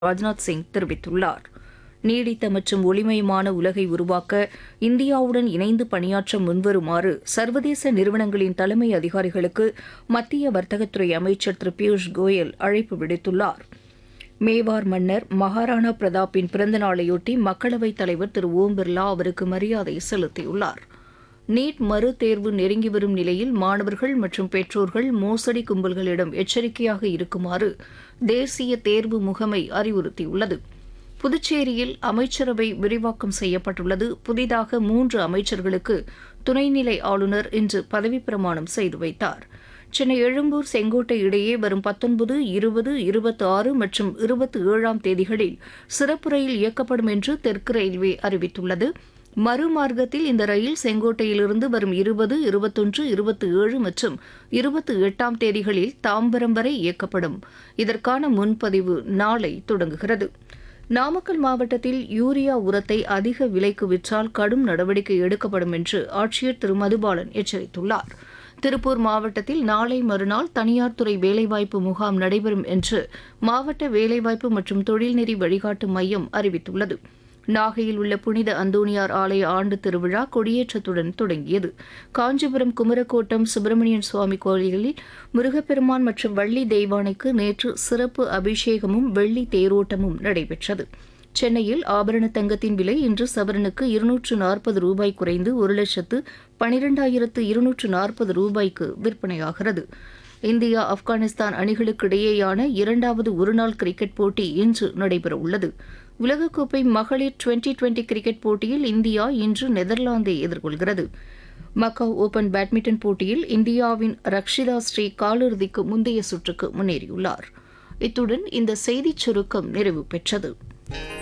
ராஜ்நாத் சிங் தெரிவித்துள்ளார் நீடித்த மற்றும் ஒளிமயமான உலகை உருவாக்க இந்தியாவுடன் இணைந்து பணியாற்ற முன்வருமாறு சர்வதேச நிறுவனங்களின் தலைமை அதிகாரிகளுக்கு மத்திய வர்த்தகத்துறை அமைச்சர் திரு பியூஷ் கோயல் அழைப்பு விடுத்துள்ளார் மேவார் மன்னர் மகாராணா பிரதாப்பின் பிறந்த நாளையொட்டி மக்களவைத் தலைவர் திரு ஓம் பிர்லா அவருக்கு மரியாதை செலுத்தியுள்ளார் நீட் மறு தேர்வு நெருங்கி வரும் நிலையில் மாணவர்கள் மற்றும் பெற்றோர்கள் மோசடி கும்பல்களிடம் எச்சரிக்கையாக இருக்குமாறு தேசிய தேர்வு முகமை அறிவுறுத்தியுள்ளது புதுச்சேரியில் அமைச்சரவை விரிவாக்கம் செய்யப்பட்டுள்ளது புதிதாக மூன்று அமைச்சர்களுக்கு துணைநிலை ஆளுநர் இன்று பதவிப் பிரமாணம் செய்து வைத்தார் சென்னை எழும்பூர் செங்கோட்டை இடையே வரும் பத்தொன்பது இருபது இருபத்தி ஆறு மற்றும் இருபத்தி ஏழாம் தேதிகளில் சிறப்பு ரயில் இயக்கப்படும் என்று தெற்கு ரயில்வே அறிவித்துள்ளது மறுமார்க்கத்தில் இந்த ரயில் செங்கோட்டையிலிருந்து வரும் இருபது இருபத்தொன்று இருபத்தி ஏழு மற்றும் இருபத்தி எட்டாம் தேதிகளில் தாம்பரம் வரை இயக்கப்படும் இதற்கான முன்பதிவு நாளை தொடங்குகிறது நாமக்கல் மாவட்டத்தில் யூரியா உரத்தை அதிக விலைக்கு விற்றால் கடும் நடவடிக்கை எடுக்கப்படும் என்று ஆட்சியர் திரு மதுபாலன் எச்சரித்துள்ளார் திருப்பூர் மாவட்டத்தில் நாளை மறுநாள் தனியார் துறை வேலைவாய்ப்பு முகாம் நடைபெறும் என்று மாவட்ட வேலைவாய்ப்பு மற்றும் தொழில்நெறி வழிகாட்டு மையம் அறிவித்துள்ளது நாகையில் உள்ள புனித அந்தோணியார் ஆலய ஆண்டு திருவிழா கொடியேற்றத்துடன் தொடங்கியது காஞ்சிபுரம் குமரக்கோட்டம் சுப்பிரமணியன் சுவாமி கோயிலில் முருகப்பெருமான் மற்றும் வள்ளி தெய்வானைக்கு நேற்று சிறப்பு அபிஷேகமும் வெள்ளி தேரோட்டமும் நடைபெற்றது சென்னையில் ஆபரண தங்கத்தின் விலை இன்று சவரனுக்கு இருநூற்று நாற்பது ரூபாய் குறைந்து ஒரு லட்சத்து பனிரெண்டாயிரத்து இருநூற்று நாற்பது ரூபாய்க்கு விற்பனையாகிறது இந்தியா ஆப்கானிஸ்தான் அணிகளுக்கு இடையேயான இரண்டாவது ஒருநாள் கிரிக்கெட் போட்டி இன்று நடைபெறவுள்ளது உலகக்கோப்பை மகளிர் டுவெண்டி டுவெண்டி கிரிக்கெட் போட்டியில் இந்தியா இன்று நெதர்லாந்தை எதிர்கொள்கிறது மக்காவ் ஓபன் பேட்மிண்டன் போட்டியில் இந்தியாவின் ரக்ஷிதா ஸ்ரீ காலிறுதிக்கு முந்தைய சுற்றுக்கு முன்னேறியுள்ளார் இத்துடன் இந்த செய்திச் சுருக்கம் நிறைவு பெற்றது